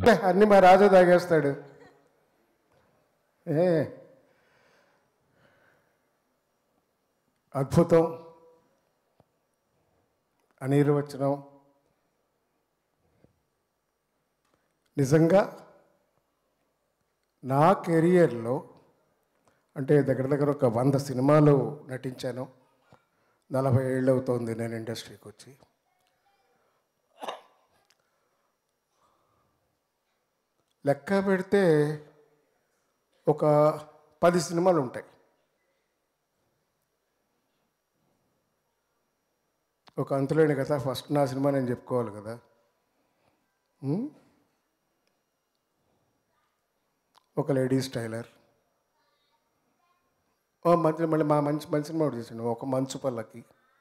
అన్ని మా రాజు తాగేస్తాడు ఏ అద్భుతం అనిర్వచనం నిజంగా నా కెరియర్లో అంటే దగ్గర దగ్గర ఒక వంద సినిమాలు నటించాను నలభై ఏళ్ళు అవుతోంది నేను ఇండస్ట్రీకి వచ్చి లెక్క పెడితే ఒక పది సినిమాలు ఉంటాయి ఒక అంతులేని కదా ఫస్ట్ నా సినిమా నేను చెప్పుకోవాలి కదా ఉం? ఒక లేడీస్ టైలర్ ఓ మంచి మళ్ళీ మా మంచి మంచి సినిమా ఒకటి చేసాను ఒక మంచు పల్లకి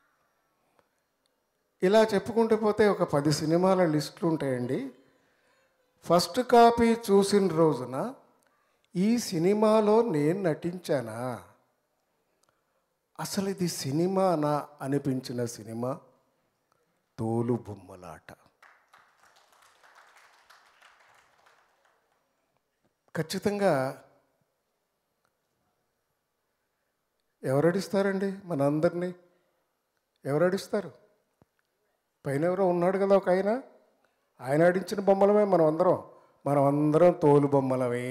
ఇలా చెప్పుకుంటూ పోతే ఒక పది సినిమాల లిస్టులు ఉంటాయండి ఫస్ట్ కాపీ చూసిన రోజున ఈ సినిమాలో నేను నటించానా అసలు ఇది సినిమానా అనిపించిన సినిమా తోలు బొమ్మలాట ఖచ్చితంగా ఎవరడిస్తారండి మనందరినీ ఎవరడిస్తారు పైన ఎవరో ఉన్నాడు కదా ఒక ఆయన ఆయన ఆడించిన బొమ్మలమే మనం అందరం మనం అందరం తోలు బొమ్మలమే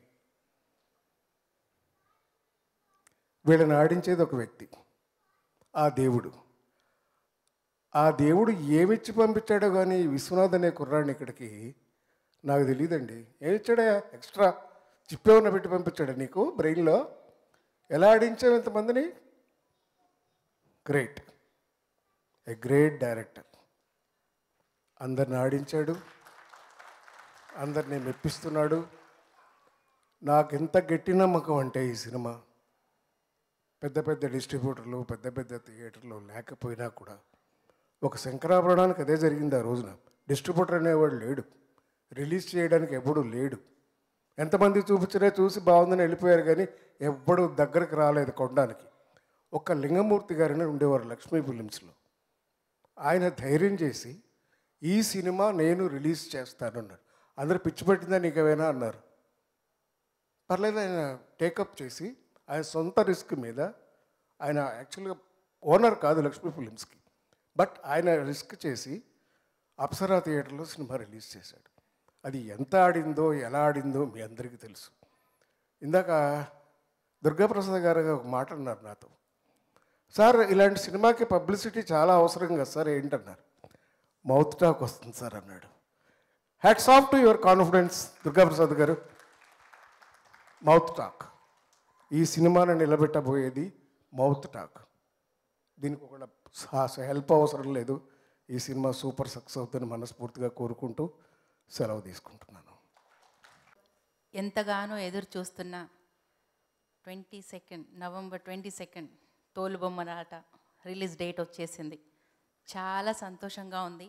వీళ్ళని ఆడించేది ఒక వ్యక్తి ఆ దేవుడు ఆ దేవుడు ఏమిచ్చి పంపించాడో కానీ ఈ విశ్వనాథ్ అనే కుర్రాడిని ఇక్కడికి నాకు తెలియదండి ఏమి ఇచ్చాడా ఎక్స్ట్రా చిప్పేమన్నా పెట్టి పంపించాడా నీకు బ్రెయిన్లో ఎలా ఆడించావు ఇంతమందిని గ్రేట్ ఎ గ్రేట్ డైరెక్టర్ అందరిని ఆడించాడు అందరిని మెప్పిస్తున్నాడు నాకు ఎంత గట్టి నమ్మకం అంటే ఈ సినిమా పెద్ద పెద్ద డిస్ట్రిబ్యూటర్లు పెద్ద పెద్ద థియేటర్లు లేకపోయినా కూడా ఒక శంకరాభరణానికి అదే జరిగింది ఆ రోజున డిస్ట్రిబ్యూటర్ అనేవాడు లేడు రిలీజ్ చేయడానికి ఎప్పుడూ లేడు ఎంతమంది చూపించినా చూసి బాగుందని వెళ్ళిపోయారు కానీ ఎవ్వడు దగ్గరకు రాలేదు కొనడానికి ఒక్క లింగమూర్తి గారిని ఉండేవారు లక్ష్మీ ఫిలిమ్స్లో ఆయన ధైర్యం చేసి ఈ సినిమా నేను రిలీజ్ చేస్తానన్నాడు అందరు పిచ్చి పట్టిందా నీకేమైనా అన్నారు పర్లేదు ఆయన టేకప్ చేసి ఆయన సొంత రిస్క్ మీద ఆయన యాక్చువల్గా ఓనర్ కాదు లక్ష్మీ ఫిలిమ్స్కి బట్ ఆయన రిస్క్ చేసి అప్సరా థియేటర్లో సినిమా రిలీజ్ చేశాడు అది ఎంత ఆడిందో ఎలా ఆడిందో మీ అందరికీ తెలుసు ఇందాక దుర్గాప్రసాద్ గారు ఒక మాట అన్నారు నాతో సార్ ఇలాంటి సినిమాకి పబ్లిసిటీ చాలా అవసరం కదా సార్ ఏంటన్నారు మౌత్ టాక్ వస్తుంది సార్ అన్నాడు hats off to your confidence Durgaprasad garu mouth talk ఈ సినిమాను నిలబెట్టబోయేది మౌత్ టాక్ దీనికి ఒక హెల్ప్ అవసరం లేదు ఈ సినిమా సూపర్ సక్సెస్ అవుతుందని మనస్ఫూర్తిగా కోరుకుంటూ సెలవు తీసుకుంటున్నాను ఎంతగానో ఎదురు చూస్తున్న twenty second November twenty second Tholubommalata release date వచ్చేసింది చాలా సంతోషంగా ఉంది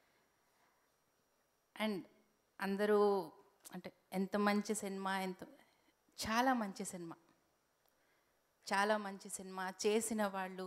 అండ్ అందరూ అంటే ఎంత మంచి సినిమా ఎంత చాలా మంచి సినిమా చాలా మంచి సినిమా చేసిన వాళ్ళు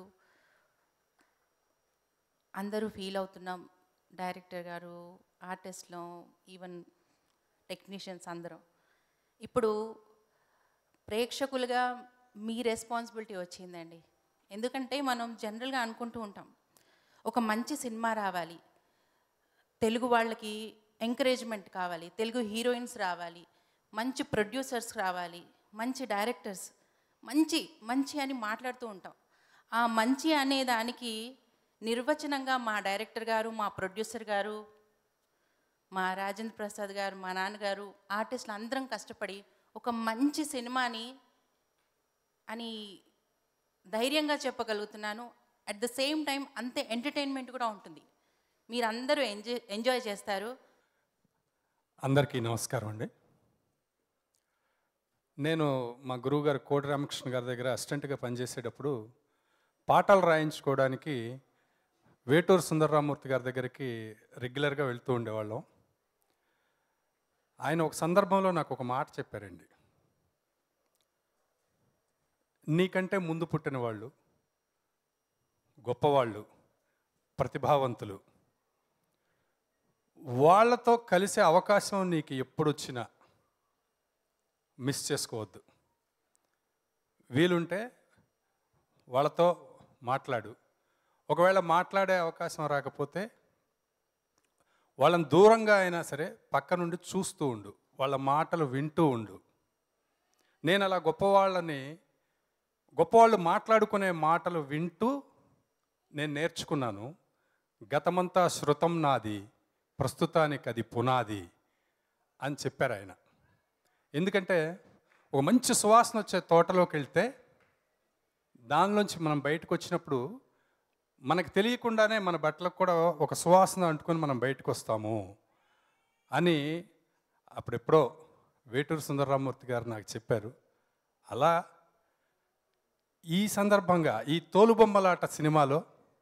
అందరూ ఫీల్ అవుతున్నాం డైరెక్టర్ గారు ఆర్టిస్ట్లో ఈవెన్ టెక్నీషియన్స్ అందరం ఇప్పుడు ప్రేక్షకులుగా మీ రెస్పాన్సిబిలిటీ వచ్చిందండి ఎందుకంటే మనం జనరల్గా అనుకుంటూ ఉంటాం ఒక మంచి సినిమా రావాలి తెలుగు వాళ్ళకి ఎంకరేజ్మెంట్ కావాలి తెలుగు హీరోయిన్స్ రావాలి మంచి ప్రొడ్యూసర్స్ రావాలి మంచి డైరెక్టర్స్ మంచి మంచి అని మాట్లాడుతూ ఉంటాం ఆ మంచి అనే దానికి నిర్వచనంగా మా డైరెక్టర్ గారు మా ప్రొడ్యూసర్ గారు మా రాజేంద్ర ప్రసాద్ గారు మా నాన్నగారు ఆర్టిస్టులు అందరం కష్టపడి ఒక మంచి సినిమాని అని ధైర్యంగా చెప్పగలుగుతున్నాను అట్ ద సేమ్ టైం అంతే ఎంటర్టైన్మెంట్ కూడా ఉంటుంది మీరందరూ ఎంజాయ్ ఎంజాయ్ చేస్తారు అందరికీ నమస్కారం అండి నేను మా గురువుగారు కోటి రామకృష్ణ గారి దగ్గర అసిస్టెంట్గా పనిచేసేటప్పుడు పాటలు రాయించుకోవడానికి వేటూరు సుందరరామూర్తి గారి దగ్గరికి రెగ్యులర్గా వెళ్తూ ఉండేవాళ్ళం ఆయన ఒక సందర్భంలో నాకు ఒక మాట చెప్పారండి నీకంటే ముందు పుట్టిన వాళ్ళు గొప్పవాళ్ళు ప్రతిభావంతులు వాళ్ళతో కలిసే అవకాశం నీకు ఎప్పుడు వచ్చినా మిస్ చేసుకోవద్దు వీలుంటే వాళ్ళతో మాట్లాడు ఒకవేళ మాట్లాడే అవకాశం రాకపోతే వాళ్ళని దూరంగా అయినా సరే పక్క నుండి చూస్తూ ఉండు వాళ్ళ మాటలు వింటూ ఉండు నేను అలా గొప్పవాళ్ళని గొప్పవాళ్ళు మాట్లాడుకునే మాటలు వింటూ నేను నేర్చుకున్నాను గతమంతా శృతం నాది ప్రస్తుతానికి అది పునాది అని చెప్పారు ఆయన ఎందుకంటే ఒక మంచి సువాసన వచ్చే తోటలోకి వెళ్తే దానిలోంచి మనం బయటకు వచ్చినప్పుడు మనకు తెలియకుండానే మన బట్టలకు కూడా ఒక సువాసన అంటుకొని మనం బయటకు వస్తాము అని అప్పుడెప్పుడో వేటూరు సుందరరామూర్తి గారు నాకు చెప్పారు అలా ఈ సందర్భంగా ఈ తోలుబొమ్మలాట సినిమాలో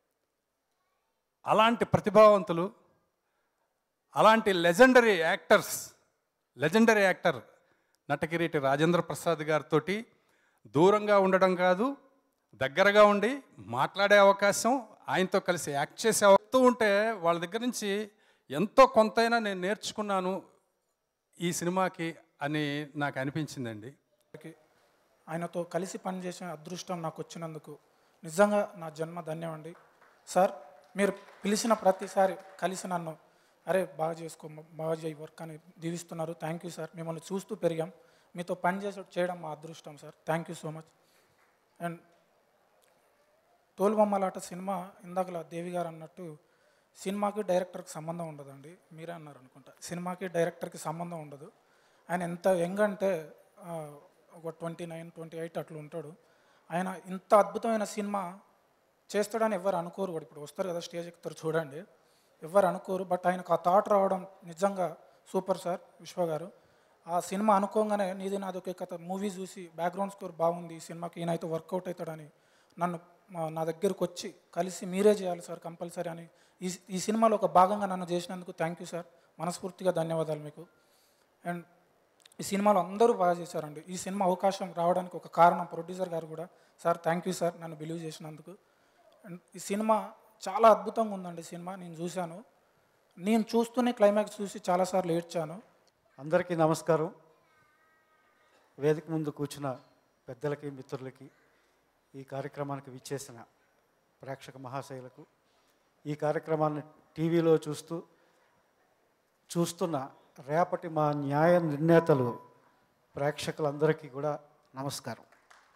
అలాంటి ప్రతిభావంతులు అలాంటి లెజెండరీ యాక్టర్స్ లెజెండరీ యాక్టర్ నటకిరీటి రాజేంద్ర ప్రసాద్ గారితో దూరంగా ఉండడం కాదు దగ్గరగా ఉండి మాట్లాడే అవకాశం ఆయనతో కలిసి యాక్ట్ చేసే అవుతూ ఉంటే వాళ్ళ దగ్గర నుంచి ఎంతో కొంతైనా నేను నేర్చుకున్నాను ఈ సినిమాకి అని నాకు అనిపించిందండి గారికి ఆయనతో కలిసి పనిచేసే అదృష్టం నాకు వచ్చినందుకు నిజంగా నా జన్మ ధన్యమండి సార్ మీరు పిలిచిన ప్రతిసారి కలిసి నన్ను అరే బాగా చేసుకో బాగా చేయి వర్క్ అని దీవిస్తున్నారు థ్యాంక్ యూ సార్ మిమ్మల్ని చూస్తూ పెరిగాం మీతో పని చేసే చేయడం మా అదృష్టం sir thank you so much and Tholubommalata cinema ఇందాకలా దేవి గారు అన్నట్టు సినిమాకి డైరెక్టర్కి సంబంధం ఉండదండి మీరే అన్నారు అనుకుంటా సినిమాకి డైరెక్టర్కి సంబంధం ఉండదు ఆయన ఎంత యంగ్ అంటే ఆ, ఒక ట్వంటీ నైన్ ట్వంటీ ఎయిట్ అట్లా ఉంటాడు ఆయన ఇంత అద్భుతమైన సినిమా చేస్తాడని ఎవరు అనుకోరు కూడా ఇప్పుడు వస్తారు కదా స్టేజ్ ఎక్కుతారు చూడండి ఎవరు అనుకోరు బట్ ఆయనకు ఆ థాట్ రావడం నిజంగా సూపర్ సార్ విశ్వ గారు ఆ సినిమా అనుకోగానే నీది నాది ఒక కథ మూవీ చూసి బ్యాక్గ్రౌండ్ స్కోర్ బాగుంది ఈ సినిమాకి ఈయనైతే వర్కౌట్ అవుతాడని నన్ను మా- నా దగ్గరకు వచ్చి కలిసి మీరే చేయాలి సార్ కంపల్సరీ అని ఈ ఈ సినిమాలో ఒక భాగంగా నన్ను చేసినందుకు థ్యాంక్ యూ సార్ మనస్ఫూర్తిగా ధన్యవాదాలు మీకు అండ్ ఈ సినిమాలో అందరూ బాగా చేశారండి ఈ సినిమా అవకాశం రావడానికి ఒక కారణం ప్రొడ్యూసర్ గారు కూడా సార్ థ్యాంక్ యూ సార్ నన్ను బిలీవ్ చేసినందుకు అండ్ ఈ సినిమా చాలా అద్భుతంగా ఉందండి ఈ సినిమా నేను చూశాను నేను చూస్తూనే క్లైమాక్స్ చూసి చాలాసార్లు ఏడ్చాను అందరికీ నమస్కారం వేదిక ముందు కూర్చున్న పెద్దలకి మిత్రులకి ఈ కార్యక్రమానికి విచ్చేసిన ప్రేక్షక మహాశైలకు ఈ కార్యక్రమాన్ని టీవీలో చూస్తూ చూస్తున్న రేపటి మా న్యాయ నిర్ణేతలు ప్రేక్షకులందరికీ కూడా నమస్కారం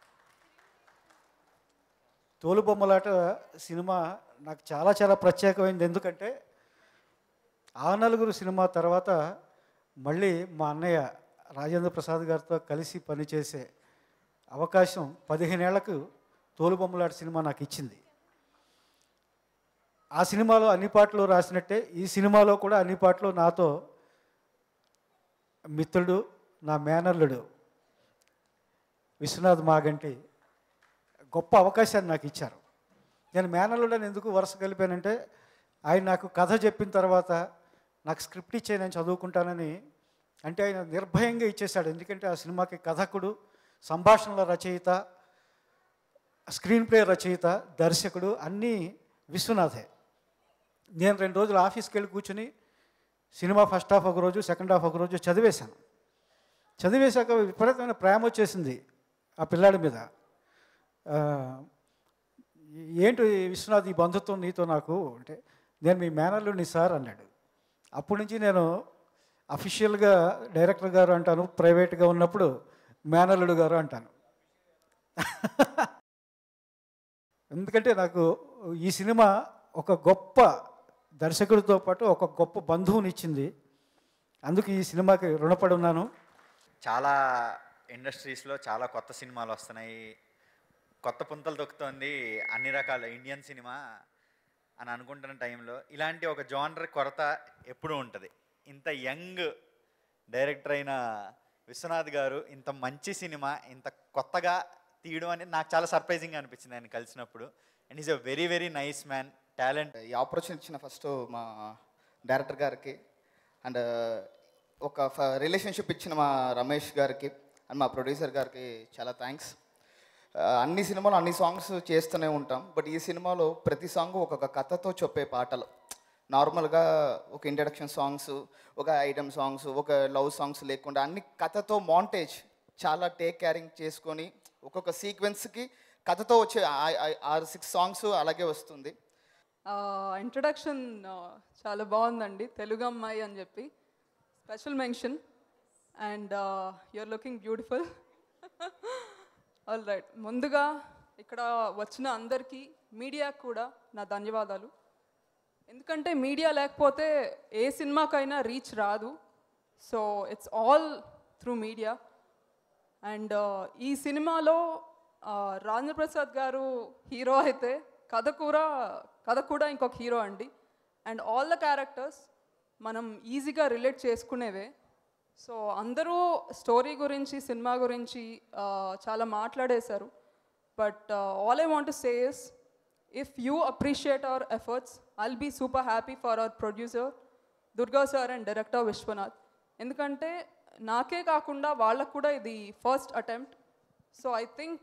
తోలుబొమ్మలాట సినిమా నాకు చాలా చాలా ప్రత్యేకమైంది ఎందుకంటే ఆ నలుగురు సినిమా తర్వాత మళ్ళీ మా అన్నయ్య రాజేంద్ర ప్రసాద్ గారితో కలిసి పనిచేసే అవకాశం పదిహేనేళ్లకు తోలుబొమ్మలాట సినిమా నాకు ఇచ్చింది ఆ సినిమాలో అన్ని పాటలు రాసినట్టే ఈ సినిమాలో కూడా అన్ని పాటలు నాతో మిత్రుడు నా మేనల్లుడు విశ్వనాథ్ మాగంటి గొప్ప అవకాశాన్ని నాకు ఇచ్చారు నేను మేనల్లుడని ఎందుకు వరుస కలిపానంటే ఆయన నాకు కథ చెప్పిన తర్వాత నాకు స్క్రిప్ట్ ఇచ్చే నేను చదువుకుంటానని అంటే ఆయన నిర్భయంగా ఇచ్చేశాడు ఎందుకంటే ఆ సినిమాకి కథకుడు సంభాషణల రచయిత స్క్రీన్ ప్లే రచయిత దర్శకుడు అన్నీ విశ్వనాథే నేను రెండు రోజులు ఆఫీస్కి వెళ్ళి కూర్చుని సినిమా ఫస్ట్ హాఫ్ ఒక రోజు సెకండ్ హాఫ్ ఒక రోజు చదివేశాను చదివేశాక విపరీతమైన ప్రేమ వచ్చేసింది ఆ పిల్లాడి మీద ఆ, ఏంటి విశ్వనాథ్ ఈ బంధుత్వం నీతో నాకు అంటే నేను మీ మేనల్లుని సార్ అన్నాడు అప్పటి నుంచి నేను అఫీషియల్గా డైరెక్టర్ గారు అంటాను ప్రైవేట్గా ఉన్నప్పుడు మేనల్లుడు గారు అంటాను ఎందుకంటే నాకు ఈ సినిమా ఒక గొప్ప దర్శకుడితో పాటు ఒక గొప్ప బంధువునిచ్చింది అందుకు ఈ సినిమాకి రుణపడి ఉన్నాను చాలా ఇండస్ట్రీస్లో చాలా కొత్త సినిమాలు వస్తున్నాయి కొత్త పుంతలు తొక్కుతోంది అన్ని రకాల ఇండియన్ సినిమా అని అనుకుంటున్న టైంలో ఇలాంటి ఒక జానర్ కొరత ఎప్పుడూ ఉంటుంది ఇంత యంగ్ డైరెక్టర్ అయిన విశ్వనాథ్ గారు ఇంత మంచి సినిమా ఇంత కొత్తగా తీయడం అనేది నాకు చాలా సర్ప్రైజింగ్ అనిపించింది ఆయన కలిసినప్పుడు and is a very very nice man talent ఈ ఆపర్చునిటీ ఇచ్చిన ఫస్ట్ మా డైరెక్టర్ గారికి అండ్ ఒక రిలేషన్షిప్ ఇచ్చిన మా రమేష్ గారికి అండ్ మా ప్రొడ్యూసర్ గారికి చాలా థ్యాంక్స్ అన్ని సినిమాలు అన్ని సాంగ్స్ చేస్తూనే ఉంటాం బట్ ఈ సినిమాలో ప్రతి సాంగ్ ఒక్కొక్క కథతో చెప్పే పాటలు నార్మల్గా ఒక ఇంట్రడక్షన్ సాంగ్స్ ఒక ఐటమ్ సాంగ్స్ ఒక లవ్ సాంగ్స్ లేకుండా అన్ని కథతో మాంటేజ్ చాలా టేక్ క్యారింగ్ చేసుకొని ఒక్కొక్క సీక్వెన్స్కి కథతో వచ్చే ఆ- ఆ- ఆరు సిక్స్ సాంగ్స్ అలాగే వస్తుంది ఇంట్రడక్షన్ చాలా బాగుందండి తెలుగు అమ్మాయి అని చెప్పి special mention and you're looking beautiful all right ముందుగా ఇక్కడ వచ్చిన అందరికీ మీడియాకు కూడా నా ధన్యవాదాలు ఎందుకంటే మీడియా లేకపోతే ఏ సినిమాకైనా రీచ్ రాదు so it's all through media and ఈ సినిమాలో uh, రాజేంద్ర ప్రసాద్ గారు హీరో అయితే కథ కూడా కథ కూడా ఇంకొక హీరో అండి అండ్ ఆల్ ద క్యారెక్టర్స్ మనం ఈజీగా రిలేట్ చేసుకునేవే సో అందరూ స్టోరీ గురించి సినిమా గురించి uh, చాలా మాట్లాడేశారు but all I want say is if you appreciate our efforts I'll be super happy for our producer Durga sir and director Viswanath ఎందుకంటే నాకే కాకుండా వాళ్ళకు కూడా ఇది first attempt so I think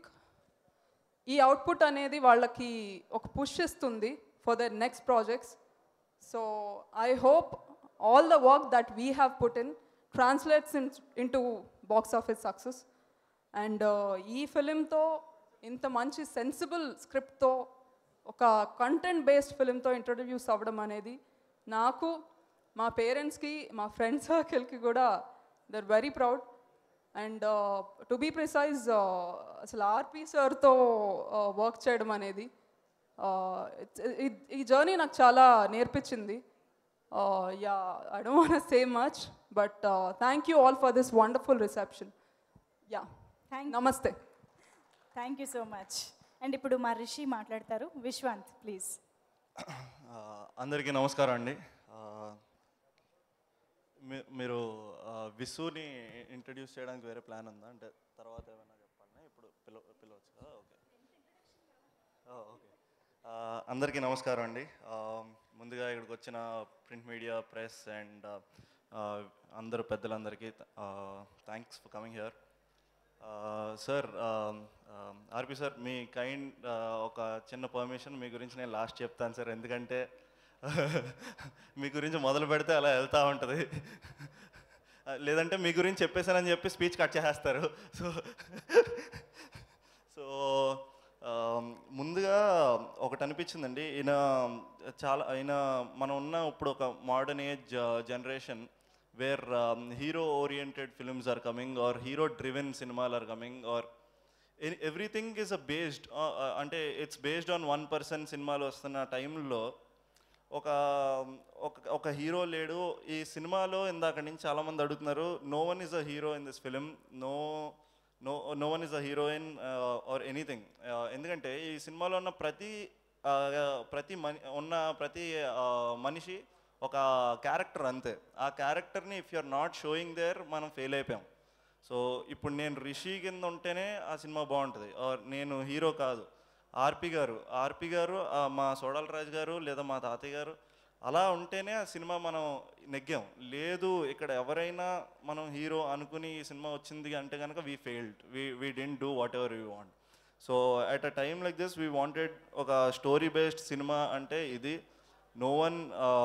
ఈ అవుట్పుట్ అనేది వాళ్ళకి ఒక పుష్ ఇస్తుంది for their next projects so I hope all the work that we have put in translates in in to box office success and ఈ ఫిలింతో ఇంత మంచి సెన్సిబుల్ స్క్రిప్ట్తో ఒక కంటెంట్ బేస్డ్ ఫిలింతో ఇంట్రొడ్యూస్ అవ్వడం అనేది నాకు మా పేరెంట్స్కి మా ఫ్రెండ్ సర్కిల్కి కూడా they're very proud and to be precise అసలు ఆర్పి సార్తో వర్క్ చేయడం అనేది uh, it's- ఈ- ఈ జర్నీ నాకు చాలా నేర్పించింది yeah I don't want say much but thank you all for this wonderful reception yeah thank నమస్తే thank you so much and ఇప్పుడు మా రిషి మాట్లాడతారు విశ్వాంత్ ప్లీజ్ ఆ, అందరికీ నమస్కారం అండి ఆ, మీ- మీరు ఆ, విసుని ఇంట్రడ్యూస్ చేయడానికి వేరే ప్లాన్ ఉందా అంటే తర్వాత ఏమైనా చెప్పాలన్నా ఇప్పుడు పిలవ పిలవచ్చు కదా ఓకే ఆ, ఓకే ఆ, అందరికీ నమస్కారం అండి ఆ, ముందుగా ఇక్కడికి వచ్చిన ప్రింట్ మీడియా ప్రెస్ అండ్ అందరు పెద్దలందరికీ thanks for coming here sir RP sir మీ కైండ్ ఒక చిన్న పర్మిషన్ మీ గురించి నేను లాస్ట్ చెప్తాను సార్ ఎందుకంటే మీ గురించి మొదలు పెడితే అలా వెళ్తూ ఉంటుంది లేదంటే మీ గురించి చెప్పేశానని చెప్పి స్పీచ్ కట్ చేసేస్తారు సో సో ముందుగా ఒకటి అనిపించిందండి ఈయన చాలా ఈయన మనం ఉన్న ఇప్పుడు ఒక modern age generation where hero oriented films are coming or hero driven సినిమాలు are coming or everything is a based అంటే it's based on one person సినిమాలు వస్తున్న టైంలో ఒక ఒక ఒక హీరో లేడు ఈ సినిమాలో ఇందాక నుంచి చాలామంది అడుగుతున్నారు no one is a hero in this film no no no one is a heroine or anything ఎందుకంటే ఈ సినిమాలో ఉన్న ప్రతి uh, ప్రతి మని ఉన్న ప్రతి uh, మనిషి ఒక క్యారెక్టర్ అంతే ఆ క్యారెక్టర్ని if you are not showing there మనం ఫెయిల్ అయిపోయాం సో ఇప్పుడు నేను రిషి కింద ఉంటేనే ఆ సినిమా బాగుంటుంది ఆర్ నేను హీరో కాదు ఆర్పి గారు ఆర్పి గారు ఆ, మా సోడాల రాజు గారు లేదా మా తాతయ్య గారు అలా ఉంటేనే ఆ సినిమా మనం నెగ్గాం లేదు ఇక్కడ ఎవరైనా మనం హీరో అనుకుని ఈ సినిమా వచ్చింది అంటే కనుక we failed we we didn't do whatever you want so at a time like this we wanted ఒక స్టోరీ బేస్డ్ సినిమా అంటే ఇది no one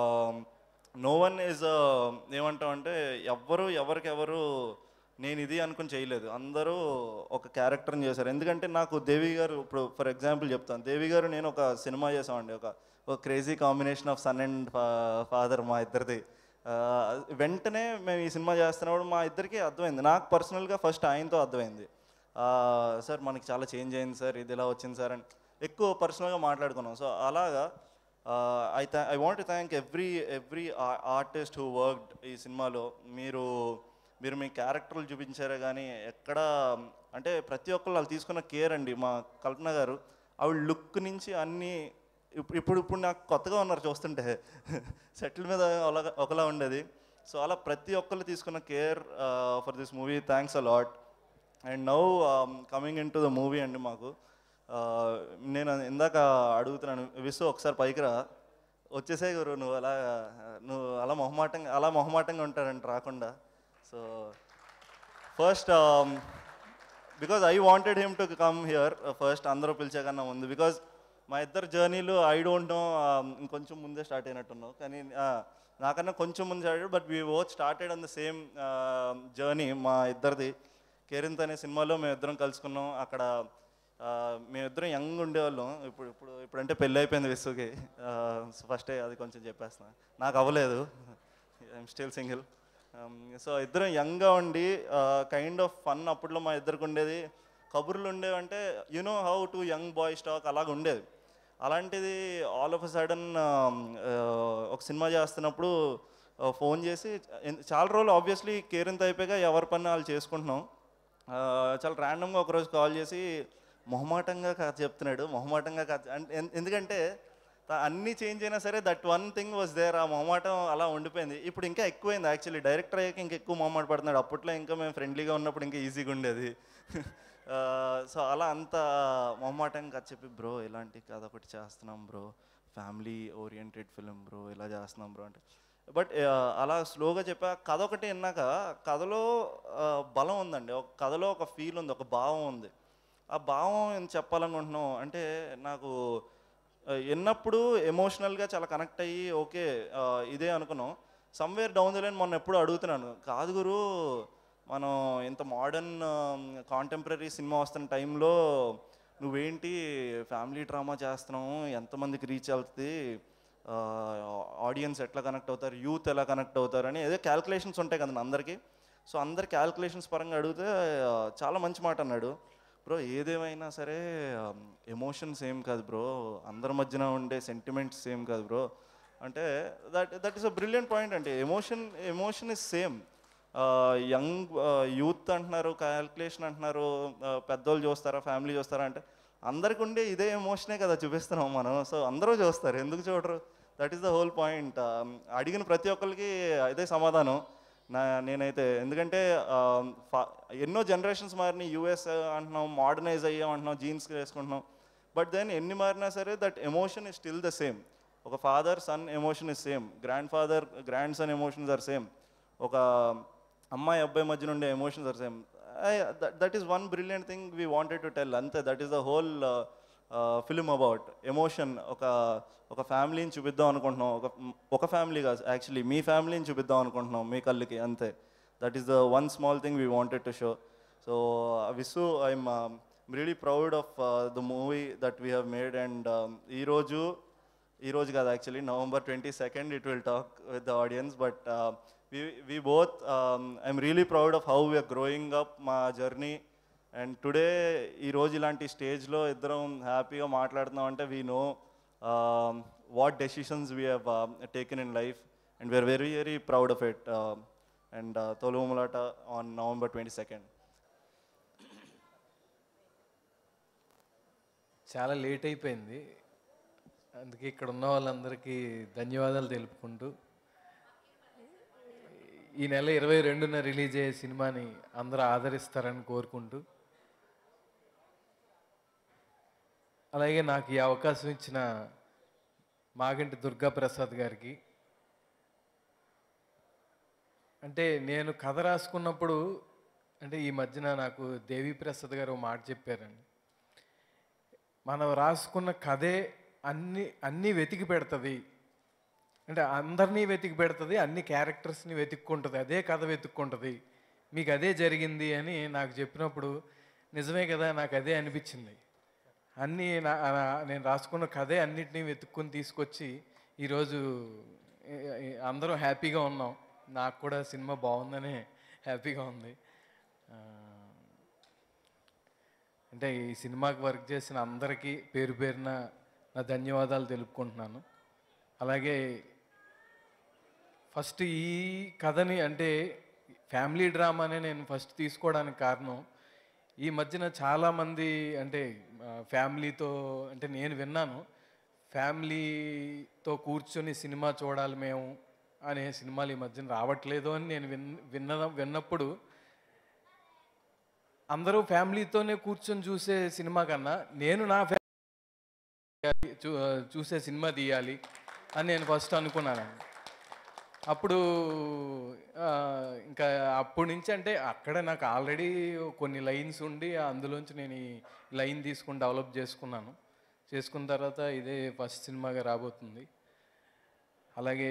no one is ఏమంటాం అంటే ఎవ్వరు ఎవరికెవరు నేను ఇది అనుకుని చేయలేదు అందరూ ఒక క్యారెక్టర్ని చేశారు ఎందుకంటే నాకు దేవి గారు ఇప్పుడు ఫర్ ఎగ్జాంపుల్ చెప్తాను దేవి గారు నేను ఒక సినిమా చేసామండి ఒక ఒక crazy combination of son and father మా ఇద్దరిది ఆ, వెంటనే మేము ఈ సినిమా చేస్తున్నప్పుడు మా ఇద్దరికి అర్థమైంది నాకు పర్సనల్గా ఫస్ట్ ఆయనతో అర్థమైంది ఆ, సార్ మనకి చాలా చేంజ్ అయింది సార్ ఇది ఇలా వచ్చింది సార్ అని ఎక్కువ పర్సనల్గా మాట్లాడుకున్నాం సో అలాగా ఐ థా I want thank every every artist who worked ఈ సినిమాలో మీరు మీరు మీ క్యారెక్టర్లు చూపించారే కానీ ఎక్కడ అంటే ప్రతి ఒక్కరు వాళ్ళు తీసుకున్న కేర్ అండి మా కల్పన గారు ఆవిడ లుక్ నుంచి అన్నీ ఇప్పుడు ఇప్పుడు ఇప్పుడు నాకు కొత్తగా ఉన్నారు చూస్తుంటే సెటిల్ మీద ఒకలా ఒకలా ఉండేది సో అలా ప్రతి ఒక్కరు తీసుకున్న care for this movie thanks a lot and now coming in to the movie అండి మాకు uh, నేను ఇందాక అడుగుతున్నాను విసు ఒకసారి పైకి రా వచ్చేసే గురు నువ్వు అలా నువ్వు అలా మొహమాటంగా అలా మొహమాటంగా ఉంటాడంట రాకుండా so first because I wanted him to come here first అందరూ పిలిచే కన్నా ముందు బికాజ్ మా ఇద్దరు జర్నీలు ఐ డోంట్ నో ఇంకొంచెం ముందే స్టార్ట్ అయినట్టున్నావు కానీ ఆ, నాకన్నా కొంచెం ముందు start but we both started on the same journey మా ఇద్దరిది కేరింత్ అనే సినిమాలో మేము ఇద్దరం కలుసుకున్నాం అక్కడ ఆ, మేమిద్దరం యంగ్ ఉండేవాళ్ళం ఇప్పుడు ఇప్పుడు ఇప్పుడంటే పెళ్ళి అయిపోయింది విసుకి ఫస్టే అది కొంచెం చెప్పేస్తున్నా నాకు అవ్వలేదు ఐఎమ్ స్టిల్ సింగిల్ సో ఇద్దరం యంగ్గా ఉండి కైండ్ ఆఫ్ ఫన్ అప్పట్లో మా ఇద్దరికి ఉండేది కబుర్లు ఉండేవంటే you know how two young boy stuck అలాగ ఉండేది అలాంటిది ఆల్ ఆఫ్ అ సడన్ ఒక సినిమా చేస్తున్నప్పుడు ఫోన్ చేసి ఎన్- చాలా రోజులు ఆబ్వియస్లీ కేరింత అయిపోయాక ఎవరి పని వాళ్ళు చేసుకుంటున్నాం ఆ, చాలా ర్యాండమ్గా ఒకరోజు కాల్ చేసి మొహమాటంగా కథ చెప్తున్నాడు మొహమాటంగా కథ అంటే ఎన్- ఎందుకంటే త- అన్నీ చేంజ్ అయినా సరే that one thing was there ఆ మొహమాటం అలా ఉండిపోయింది ఇప్పుడు ఇంకా ఎక్కువైంది యాక్చువల్లీ డైరెక్టర్ అయ్యాక ఇంకా ఎక్కువ మొహమాట పడుతున్నాడు అప్పట్లో ఇంకా మేము ఫ్రెండ్లీగా ఉన్నప్పుడు ఇంకా ఈజీగా ఉండేది సో అలా అంత మొహమాటం కథ చెప్పి బ్రో ఇలాంటి కథ ఒకటి చేస్తున్నాం bro family oriented film bro ఇలా చేస్తున్నాం బ్రో అంటే బట్ అలా స్లోగా చెప్పా కథ ఒకటి విన్నాక కథలో ఆ, బలం ఉందండి ఒక కథలో ఒక ఫీల్ ఉంది ఒక భావం ఉంది ఆ భావం ఏం చెప్పాలనుకుంటున్నాం అంటే నాకు ఆ, విన్నప్పుడు ఎమోషనల్గా చాలా కనెక్ట్ అయ్యి ఓకే ఆ, ఇదే అనుకున్నాం సమ్వేర్ డౌన్ ద లైన్ మొన్న ఎప్పుడు అడుగుతున్నాను కాదు గురు మనం ఇంత మోడర్న్ కాంటెంపరీ సినిమా వస్తున్న టైంలో నువ్వేంటి ఫ్యామిలీ డ్రామా చేస్తున్నావు ఎంతమందికి రీచ్ అవుతుంది ఆడియన్స్ ఎట్లా కనెక్ట్ అవుతారు యూత్ ఎలా కనెక్ట్ అవుతారు అని ఏదో క్యాల్కులేషన్స్ ఉంటాయి కదండి అందరికీ సో అందరి క్యాల్కులేషన్స్ పరంగా అడిగితే ఆ, చాలా మంచి మాట అన్నాడు బ్రో ఏదేమైనా సరే ఎమోషన్స్ ఏం కాదు బ్రో అందరి మధ్యన ఉండే సెంటిమెంట్స్ సేమ్ కాదు బ్రో అంటే that that is a brilliant point అంటే emotion emotion is same young youth అంటున్నారు క్యాల్కులేషన్ అంటున్నారు ఆ, పెద్దోళ్ళు చూస్తారా ఫ్యామిలీ చూస్తారా అంటే అందరికి ఉండే ఇదే ఎమోషనే కదా చూపిస్తున్నాం మనం సో అందరూ చూస్తారు ఎందుకు చూడరు that is the whole point అడిగిన ప్రతి ఒక్కరికి ఇదే సమాధానం నా నేనైతే ఎందుకంటే ఆ, ఫా- ఎన్నో జనరేషన్స్ మారినాయి యూఎస్ అంటున్నాం మోడర్నైజ్ అయ్యాం అంటున్నాం జీన్స్ వేసుకుంటున్నాం బట్ దెన్ ఎన్ని మారినా సరే that emotion is still the same ఒక father son emotion is same grandfather grandson emotions are same ఒక అమ్మాయి అబ్బాయి మధ్యన ఉండే emotions are same that is one brilliant thing we wanted to tell అంతే that is the whole film about emotion ఒక ఒక ఫ్యామిలీని చూపిద్దాం అనుకుంటున్నాం ఒక ఒక ఫ్యామిలీ కాదు యాక్చువల్లీ మీ ఫ్యామిలీని చూపిద్దాం అనుకుంటున్నాం మీ కళ్ళకి అంతే that is the one small thing we wanted to show so Visu I'm really proud of the movie that we have made and ఈరోజు ఈ రోజు కాదు actually November twenty second it will talk with the audience but we both I'm really proud of how we're growing up మా journey and today ఈ రోజు ఇలాంటి స్టేజ్లో ఇద్దరం హ్యాపీగా మాట్లాడుతున్నాం అంటే we know what decisions we have taken in life and we're very very proud of it and Tholubommalata on November twenty second చాలా లేట్ అయిపోయింది అందుకే ఇక్కడ ఉన్న వాళ్ళందరికీ ధన్యవాదాలు తెలుపుకుంటూ ఈ నెల ఇరవై రెండున రిలీజ్ అయ్యే సినిమాని అందరూ ఆదరిస్తారని కోరుకుంటూ అలాగే నాకు ఈ అవకాశం ఇచ్చిన మాగంటి దుర్గా ప్రసాద్ గారికి అంటే నేను కథ రాసుకున్నప్పుడు అంటే ఈ మధ్యన నాకు దేవి ప్రసాద్ గారు ఓ మాట చెప్పారండి మనం రాసుకున్న కథే అన్ని అన్నీ వెతికి పెడుతుంది అంటే అందరినీ వెతికి పెడుతుంది అన్ని క్యారెక్టర్స్ని వెతుక్కుంటుంది అదే కథ వెతుక్కుంటుంది మీకు అదే జరిగింది అని నాకు చెప్పినప్పుడు నిజమే కదా నాకు అదే అనిపించింది అన్నీ నా- నా- నేను రాసుకున్న కథే అన్నిటినీ వెతుక్కొని తీసుకొచ్చి ఈరోజు ఏ- ఏ- అందరం హ్యాపీగా ఉన్నాం నాకు కూడా సినిమా బాగుందనే హ్యాపీగా ఉంది ఆ, అంటే ఈ సినిమాకి వర్క్ చేసిన అందరికీ పేరు పేరున నా ధన్యవాదాలు తెలుపుకుంటున్నాను అలాగే ఫస్ట్ ఈ కథని అంటే ఫ్యామిలీ డ్రామానే నేను ఫస్ట్ తీసుకోవడానికి కారణం ఈ మధ్యన చాలామంది అంటే ఆ, ఫ్యామిలీతో అంటే నేను విన్నాను ఫ్యామిలీతో కూర్చొని సినిమా చూడాలి మేము అనే సినిమాలు ఈ మధ్యన రావట్లేదు అని నేను విన్ విన్న విన్నప్పుడు అందరూ ఫ్యామిలీతోనే కూర్చొని చూసే సినిమా కన్నా నేను నా ఫ్యామిలీ చూ- చూసే సినిమా తీయాలి అని నేను ఫస్ట్ అనుకున్నాను అప్పుడు ఆ, ఇంకా అప్పటి నుంచి అంటే అక్కడ నాకు ఆల్రెడీ కొన్ని లైన్స్ ఉండి అందులోంచి నేను ఈ లైన్ తీసుకుని డెవలప్ చేసుకున్నాను చేసుకున్న తర్వాత ఇదే ఫస్ట్ సినిమాగా రాబోతుంది అలాగే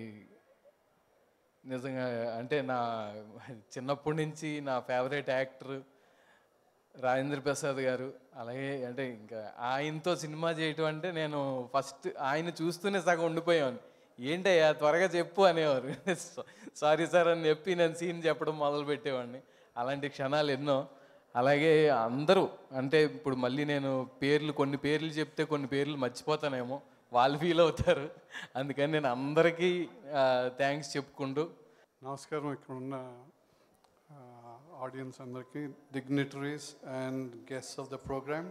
నిజంగా అంటే నా చిన్నప్పటి నుంచి నా ఫేవరెట్ యాక్టర్ రాజేంద్ర ప్రసాద్ గారు అలాగే అంటే ఇంకా ఆయనతో సినిమా చేయటం అంటే నేను ఫస్ట్ ఆయన చూస్తూనే సగం ఉండిపోయాను ఏంటయ్యా త్వరగా చెప్పు అనేవారు సారీ సార్ అని చెప్పి నేను సీన్ చెప్పడం మొదలు పెట్టేవాడిని అలాంటి క్షణాలు ఎన్నో అలాగే అందరూ అంటే ఇప్పుడు మళ్ళీ నేను పేర్లు కొన్ని పేర్లు చెప్తే కొన్ని పేర్లు మర్చిపోతానేమో వాళ్ళు ఫీల్ అవుతారు అందుకని నేను అందరికీ థ్యాంక్స్ చెప్పుకుంటూ నమస్కారం ఇక్కడ ఉన్న ఆడియన్స్ అందరికీ dignitaries and guests of the program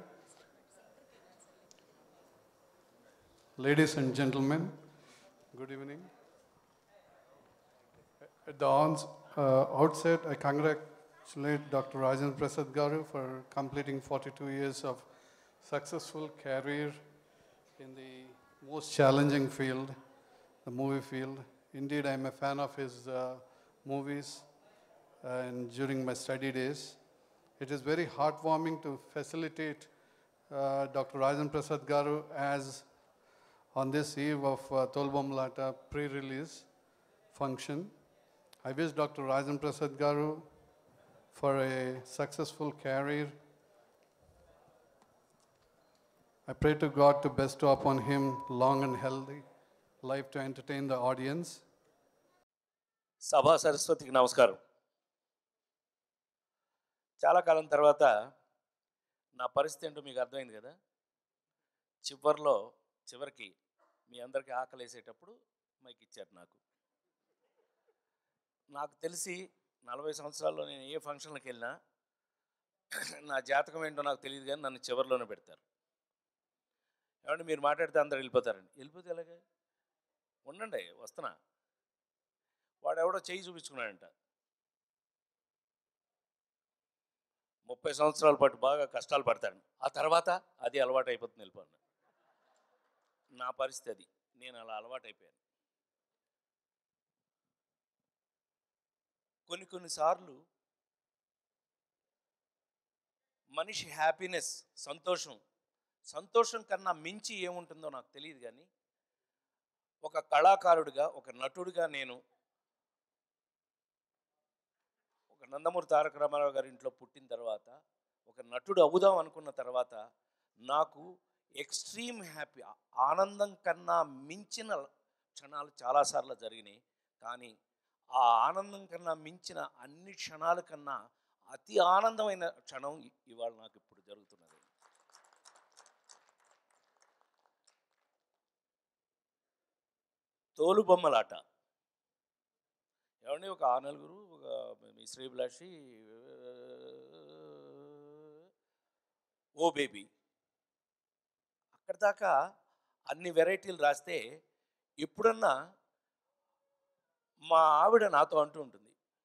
ladies and gentlemen good evening At the ons- uh, outset, I congratulate Dr. Rajan Prasad Garu for completing 42 years of successful career in the most challenging field, the movie field. Indeed, I'm a fan of his uh, movies uh, and during my study days. It is very heartwarming to facilitate uh, Dr. Rajan Prasad Garu as on this eve of uh, Tolbomlata pre-release function. I wish Dr. Rajan Prasad Garu for a successful career. I pray to God to bestow upon him long and healthy life to entertain the audience. సభా సరస్వతికి నమస్కారం చాలా కాలం తర్వాత నా పరిస్థితి ఏంటో మీకు అర్థమైంది కదా చివరిలో చివరికి మీ అందరికీ ఆకలేసేటప్పుడు మైక్ ఇచ్చారు నాకు నాకు తెలిసి నలభై సంవత్సరాల్లో నేను ఏ ఫంక్షన్లకు వెళ్ళినా నా జాతకం ఏంటో నాకు తెలియదు కానీ నన్ను చివరిలోనే పెడతారు ఏమంటే మీరు మాట్లాడితే అందరు వెళ్ళిపోతారండి వెళ్ళిపోతే ఎలాగే ఉండండి వస్తున్నా వాడు ఎవడో చెయ్యి చూపించుకున్నాడంట ముప్పై సంవత్సరాల పాటు బాగా కష్టాలు పడతాడు ఆ తర్వాత అది అలవాటు అయిపోతుంది వెళ్ళిపోను నా పరిస్థితి అది నేను అలా అలవాటు అయిపోయాను కొన్ని కొన్నిసార్లు మనిషి హ్యాపీనెస్ సంతోషం సంతోషం కన్నా మించి ఏముంటుందో నాకు తెలియదు కానీ ఒక కళాకారుడిగా ఒక నటుడిగా నేను ఒక నందమూరి తారక రామారావు గారి ఇంట్లో పుట్టిన తర్వాత ఒక నటుడు అవుదాం అనుకున్న తర్వాత నాకు ఎక్స్ట్రీమ్ హ్యాపీ ఆనందం కన్నా మించిన క్షణాలు చాలాసార్లు జరిగినాయి కానీ ఆ ఆనందం కన్నా మించిన అన్ని క్షణాల కన్నా అతి ఆనందమైన క్షణం ఇ- ఇవాళ నాకు ఇప్పుడు జరుగుతున్నది తోలుబొమ్మలాట ఏమండి ఒక ఆ నలుగురు ఒక మీ శ్రీభిలాషి ఓ బేబీ అక్కడ దాకా అన్ని వెరైటీలు రాస్తే ఎప్పుడన్నా మా ఆవిడ నాతో అంటూ ఉంటుంది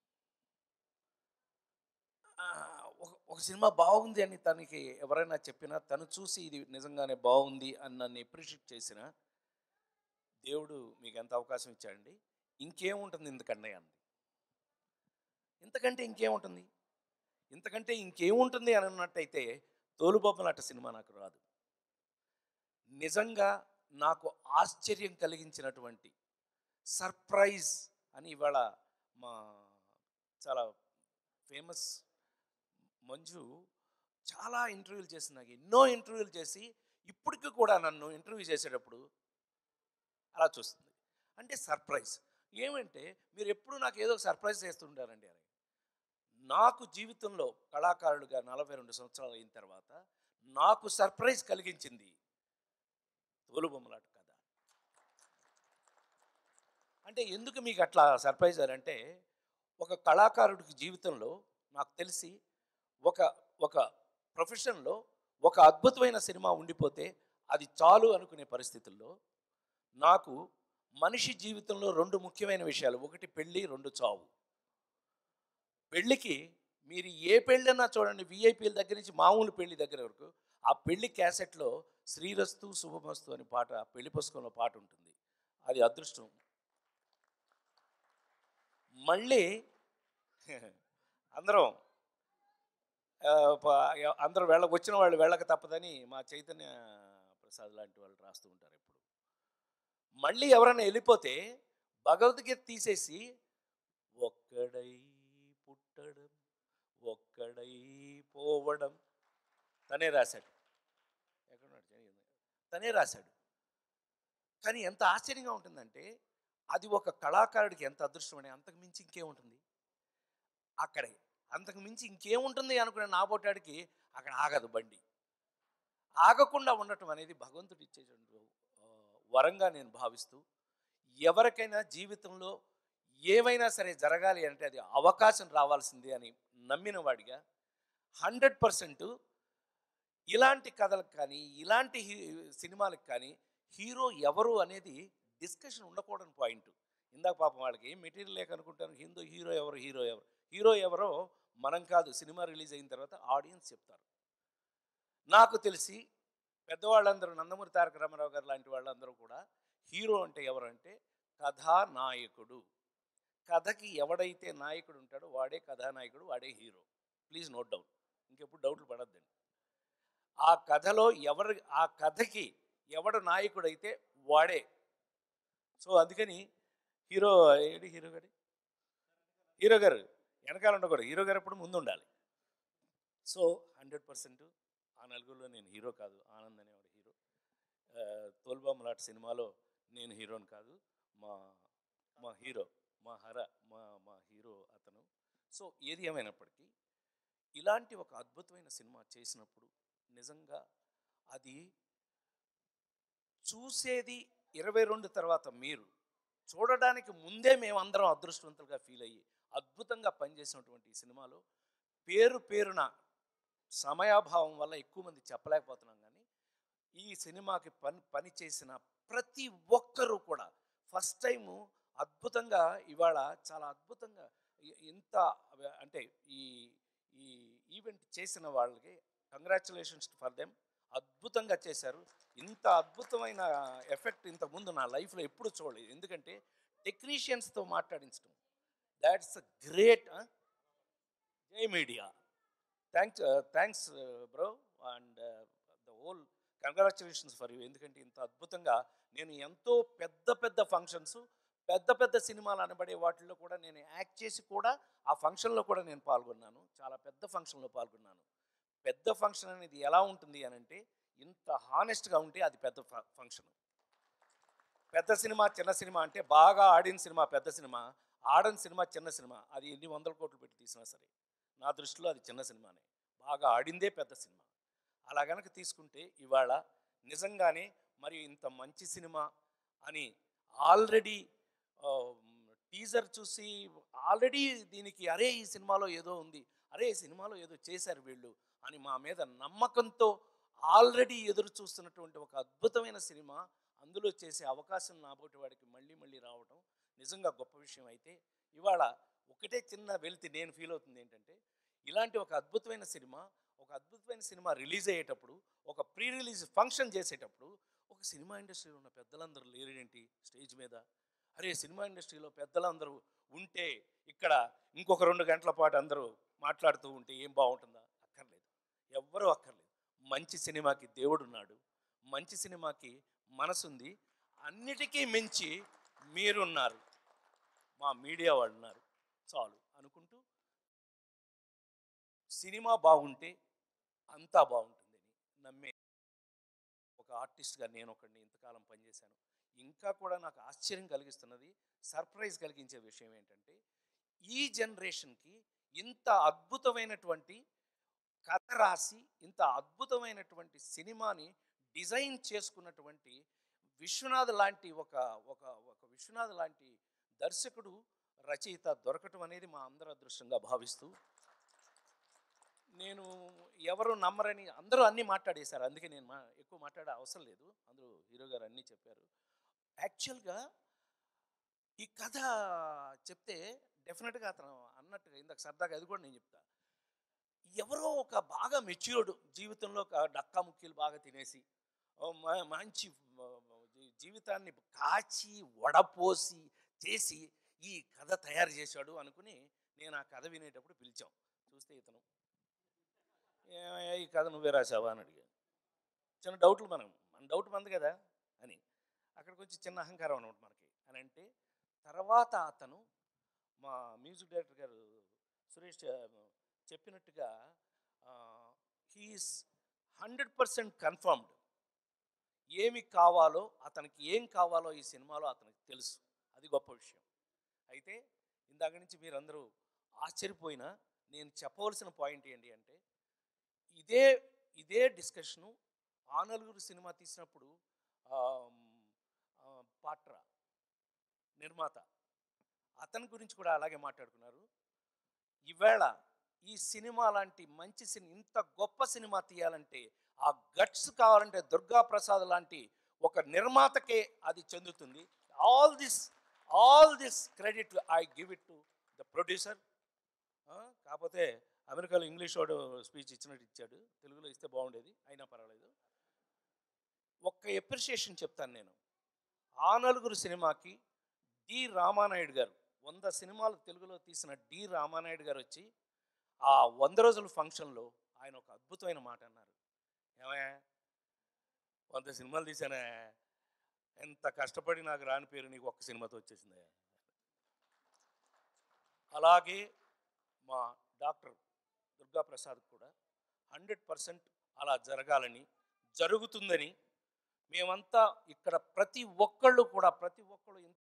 "ఆ, ఒక ఒక సినిమా బాగుంది అని తనకి ఎవరైనా చెప్పినా తను చూసి ఇది నిజంగానే బాగుంది అని నన్ను ఎప్రిషియేట్ చేసిన దేవుడు మీకు ఎంత అవకాశం ఇచ్చాడండి ఇంకేముంటుంది ఇంతకంటే అంది ఇంతకంటే ఇంకేముంటుంది ఇంతకంటే ఇంకేముంటుంది అని అన్నట్టయితే తోలుబొమ్మలాట సినిమా నాకు రాదు నిజంగా నాకు ఆశ్చర్యం కలిగించినటువంటి సర్ప్రైజ్ అని ఇవాళ మా చాలా ఫేమస్ మంజు చాలా ఇంటర్వ్యూలు చేసి నాకు ఎన్నో ఇంటర్వ్యూలు చేసి ఇప్పటికి కూడా నన్ను ఇంటర్వ్యూ చేసేటప్పుడు అలా చూస్తుంది అంటే సర్ప్రైజ్ ఏమంటే మీరు ఎప్పుడు నాకు ఏదో ఒక సర్ప్రైజ్ చేస్తుంటారండి అని నాకు జీవితంలో కళాకారుడిగా నలభై రెండు సంవత్సరాలు అయిన తర్వాత నాకు సర్ప్రైజ్ కలిగించింది తోలుబొమ్మలాట కథ అంటే ఎందుకు మీకు అట్లా సర్ప్రైజ్ అని అంటే ఒక కళాకారుడికి జీవితంలో నాకు తెలిసి ఒక ఒక ప్రొఫెషన్లో ఒక అద్భుతమైన సినిమా ఉండిపోతే అది చాలు అనుకునే పరిస్థితుల్లో నాకు మనిషి జీవితంలో రెండు ముఖ్యమైన విషయాలు ఒకటి పెళ్ళి రెండు చావు పెళ్ళికి మీరు ఏ పెళ్ళైనా చూడండి విఐపీల దగ్గర నుంచి మామూలు పెళ్లి దగ్గర వరకు ఆ పెళ్లి క్యాసెట్లో శ్రీరస్తు శుభమస్తు అని పాట పెళ్లి పుస్తకంలో పాట ఉంటుంది అది అదృష్టం మళ్ళీ అందరం ఆ, ప- అందరూ వెళ్ళ వచ్చిన వాళ్ళు వెళ్ళక తప్పదని మా చైతన్య ప్రసాద్ లాంటి వాళ్ళు రాస్తూ ఉంటారు ఎప్పుడు మళ్ళీ ఎవరైనా వెళ్ళిపోతే భగవద్గీత తీసేసి ఒక్కడై పుట్టడం ఒక్కడై పోవడం తనే రాశాడు ఎక్కడున్నాడు జరిగింది తనే రాశాడు కానీ ఎంత ఆశ్చర్యంగా ఉంటుందంటే అది ఒక కళాకారుడికి ఎంత అదృష్టమని అంతకు మించి ఇంకేముంటుంది అక్కడే అంతకు మించి ఇంకేముంటుంది అనుకునే నాబోటాడికి అక్కడ ఆగదు బండి ఆగకుండా ఉండటం అనేది భగవంతుడు ఇచ్చేటువంటి ఆ, వరంగా నేను భావిస్తూ ఎవరికైనా జీవితంలో ఏవైనా సరే జరగాలి అంటే అది అవకాశం రావాల్సిందే అని నమ్మిన వాడిగా హండ్రెడ్ పర్సెంట్ ఇలాంటి కథలకు కానీ ఇలాంటి హీ సినిమాలకు కానీ హీరో ఎవరు అనేది డిస్కషన్ ఉండకూడని పాయింట్ ఇందాక పాపం వాళ్ళకి ఏం మెటీరియల్ లేక అనుకుంటాను హిందూ హీరో ఎవరు హీరో ఎవరు హీరో ఎవరో మనం కాదు సినిమా రిలీజ్ అయిన తర్వాత ఆడియన్స్ చెప్తారు నాకు తెలిసి పెద్దవాళ్ళందరూ నందమూరి తారక రామారావు గారు లాంటి వాళ్ళందరూ కూడా హీరో అంటే ఎవరంటే కథానాయకుడు కథకి ఎవడైతే నాయకుడు ఉంటాడో వాడే కథానాయకుడు వాడే హీరో ప్లీజ్ నోట్ డౌన్ ఇంకెప్పుడు డౌట్లు పడద్దండి ఆ కథలో ఎవరు ఆ కథకి ఎవడు నాయకుడైతే వాడే సో అందుకని హీరో ఏంటి హీరో గారి హీరో గారు వెనకాల ఉండకూడదు హీరో గారు ఎప్పుడు ముందు ఉండాలి సో హండ్రెడ్ పర్సెంట్ ఆ నలుగురిలో నేను హీరో కాదు ఆనంద్ అనేవాడు హీరో ఆ, తోల్బామ్ లాంటి సినిమాలో నేను హీరోని కాదు మా మా హీరో మా హర మా మా హీరో అతను సో ఏది ఏమైనప్పటికీ ఇలాంటి ఒక అద్భుతమైన సినిమా చేసినప్పుడు నిజంగా అది చూసేది ఇరవై రెండు తర్వాత మీరు చూడడానికి ముందే మేమందరం అదృష్టవంతులుగా ఫీల్ అయ్యి అద్భుతంగా పనిచేసినటువంటి ఈ సినిమాలో పేరు పేరున సమయాభావం వల్ల ఎక్కువ మంది చెప్పలేకపోతున్నాం కానీ ఈ సినిమాకి పని పని చేసిన ప్రతి ఒక్కరూ కూడా ఫస్ట్ టైము అద్భుతంగా ఇవాళ చాలా అద్భుతంగా ఇ- ఇంత అంటే ఈ ఈ ఈవెంట్ చేసిన వాళ్ళకి కంగ్రాచులేషన్స్ ఫర్ దెమ్ అద్భుతంగా చేశారు ఇంత అద్భుతమైన ఎఫెక్ట్ ఇంతకుముందు నా లైఫ్లో ఎప్పుడు చూడలేదు ఎందుకంటే టెక్నీషియన్స్తో మాట్లాడించడం దాట్స్ గ్రేట్ జై media thanks thanks bro and the whole congratulations for you ఎందుకంటే ఇంత అద్భుతంగా నేను ఎంతో పెద్ద పెద్ద ఫంక్షన్స్ పెద్ద పెద్ద సినిమాలు అనబడే వాటిల్లో కూడా నేను యాక్ట్ చేసి కూడా ఆ ఫంక్షన్లో కూడా నేను పాల్గొన్నాను చాలా పెద్ద ఫంక్షన్లో పాల్గొన్నాను పెద్ద ఫంక్షన్ అనేది ఎలా ఉంటుంది అని అంటే ఇంత హానెస్ట్గా ఉంటే అది పెద్ద ఫంక్షన్ పెద్ద సినిమా చిన్న సినిమా అంటే బాగా ఆడిన సినిమా పెద్ద సినిమా ఆడని సినిమా చిన్న సినిమా అది ఎన్ని వందల కోట్లు పెట్టి తీసినా సరే నా దృష్టిలో అది చిన్న సినిమానే బాగా ఆడిందే పెద్ద సినిమా అలా గనక తీసుకుంటే ఇవాళ నిజంగానే మరి ఇంత మంచి సినిమా అని ఆల్రెడీ టీజర్ చూసి ఆల్రెడీ దీనికి అరే ఈ సినిమాలో ఏదో ఉంది అరే ఈ సినిమాలో ఏదో చేశారు వీళ్ళు అని మా మీద నమ్మకంతో ఆల్రెడీ ఎదురు చూస్తున్నటువంటి ఒక అద్భుతమైన సినిమా అందులో చేసే అవకాశం నాబోటి వాడికి మళ్ళీ మళ్ళీ రావడం నిజంగా గొప్ప విషయం అయితే ఇవాళ ఒకటే చిన్న వెళ్తి నేను ఫీల్ అవుతుంది ఏంటంటే ఇలాంటి ఒక అద్భుతమైన సినిమా ఒక అద్భుతమైన సినిమా రిలీజ్ అయ్యేటప్పుడు ఒక ప్రీ రిలీజ్ ఫంక్షన్ చేసేటప్పుడు ఒక సినిమా ఇండస్ట్రీలో ఉన్న పెద్దలందరూ లేరేంటి స్టేజ్ మీద అరే సినిమా ఇండస్ట్రీలో పెద్దలందరూ ఉంటే ఇక్కడ ఇంకొక రెండు గంటల పాటు అందరూ మాట్లాడుతూ ఉంటే ఏం బాగుంటుందా అక్కర్లేదు ఎవ్వరూ అక్కర్లేదు మంచి సినిమాకి దేవుడున్నాడు మంచి సినిమాకి మనసుంది అన్నిటికీ మించి మీరున్నారు మా మీడియా వాళ్ళు ఉన్నారు చాలు అనుకుంటూ సినిమా బాగుంటే అంతా బాగుంటుందని నమ్మే ఒక ఆర్టిస్ట్గా నేను ఒకడిని ఇంతకాలం పనిచేశాను ఇంకా కూడా నాకు ఆశ్చర్యం కలిగిస్తున్నది సర్ప్రైజ్ కలిగించే విషయం ఏంటంటే ఈ జనరేషన్కి ఇంత అద్భుతమైనటువంటి కథ రాసి ఇంత అద్భుతమైనటువంటి సినిమాని డిజైన్ చేసుకున్నటువంటి విశ్వనాథ్ లాంటి ఒక ఒక ఒక విశ్వనాథ్ లాంటి దర్శకుడు రచయిత దొరకటం అనేది మా అందరి అదృష్టంగా భావిస్తూ నేను ఎవరు నమ్మరని అందరూ అన్నీ మాట్లాడేశారు అందుకే నేను మా ఎక్కువ మాట్లాడే అవసరం లేదు అందరూ హీరో గారు అన్నీ చెప్పారు యాక్చువల్గా ఈ కథ చెప్తే డెఫినెట్గా అతను అన్నట్టుగా ఇందాక సరదాగా అది కూడా నేను చెప్తా ఎవరో ఒక బాగా మెచ్యూర్డ్ జీవితంలో ఒక డక్కా ముక్కీలు బాగా తినేసి ఓ మ- మంచి మ- జీ- జీవితాన్ని కాచి వడపోసి చేసి ఈ కథ తయారు చేశాడు అనుకుని నేను ఆ కథ వినేటప్పుడు పిలిచాం చూస్తే ఇతను "ఏమయ్యా, ఈ కథ నువ్వే రాసావా అని అడిగాను చిన్న డౌట్లు మనం మన మన డౌట్ మంది కదా అని అక్కడ కొంచెం చిన్న అహంకారం అనమాట మనకి అని అంటే తర్వాత అతను మా మ్యూజిక్ డైరెక్టర్ గారు సురేష్ చె- చెప్పినట్టుగా హీఈస్ హండ్రెడ్ పర్సెంట్ కన్ఫర్మ్డ్ ఏమి కావాలో అతనికి ఏం కావాలో ఈ సినిమాలో అతనికి తెలుసు అది గొప్ప విషయం అయితే ఇందాక నుంచి మీరందరూ ఆశ్చర్యపోయినా నేను చెప్పవలసిన పాయింట్ ఏంటి అంటే ఇదే ఇదే డిస్కషను ఆ నలుగురు సినిమా తీసినప్పుడు ఆమ్, ఆ, పాట్రా నిర్మాత అతని గురించి కూడా అలాగే మాట్లాడుకున్నారు ఈవేళ ఈ సినిమా లాంటి మంచి సినిమా ఇంత గొప్ప సినిమా తీయాలంటే ఆ గట్స్ కావాలంటే దుర్గా ప్రసాద్ లాంటి ఒక నిర్మాతకే అది చెందుతుంది all this all this credit I give it to the producer కాకపోతే అమెరికాలో ఇంగ్లీష్ వాడు స్పీచ్ ఇచ్చినట్టు ఇచ్చాడు తెలుగులో ఇస్తే బాగుండేది అయినా పర్వాలేదు ఒక్క ఎప్రిషియేషన్ చెప్తాను నేను ఆ నలుగురు సినిమాకి డి రామానాయుడు గారు వంద సినిమాలు తెలుగులో తీసిన డి రామానాయుడు గారు వచ్చి ఆ వంద రోజుల ఫంక్షన్లో ఆయన ఒక అద్భుతమైన మాట అన్నారు ఏమయ్యా వంద సినిమాలు తీసానే ఎంత కష్టపడి నాకు రాని పేరు నీకు ఒక్క సినిమాతో వచ్చేసిందే అలాగే మా డాక్టర్ దుర్గా ప్రసాద్ కూడా హండ్రెడ్ పర్సెంట్ అలా జరగాలని జరుగుతుందని మేమంతా ఇక్కడ ప్రతి ఒక్కళ్ళు కూడా ప్రతి ఒక్కళ్ళు